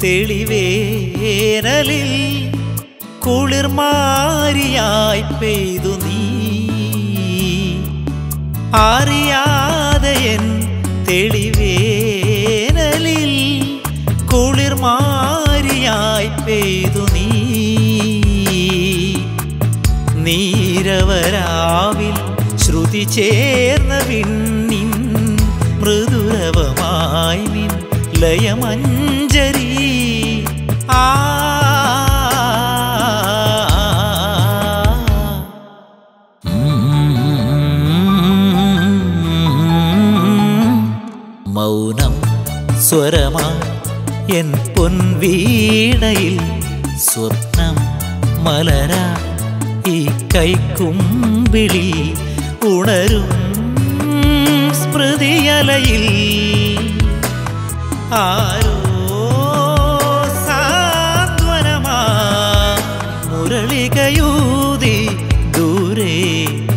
തെളിവേനലിൽ കുളിർമാരിയായി പെയ്തു നീ അറിയാതെ എൻ തെളിവേനലിൽ കുളിർമാരിയായി പെയ്തു നീ നീരവരാവിൽ ശ്രുതി ചേർന്ന വിണ്ണിൻ മൃദുരവമായി നിൻ ലയമഞ്ജരി ആ മൗനം സ്വരമാ എൻ പൊൻവീണയിൽ സ്വപ്നം മലരാ ഈ കൈക്കുമ്പിളി ഉണരും സ്മൃതിയലയിൽ ആരോ സാന്ത്വനമാ മുരളികയൂതി ദൂരെ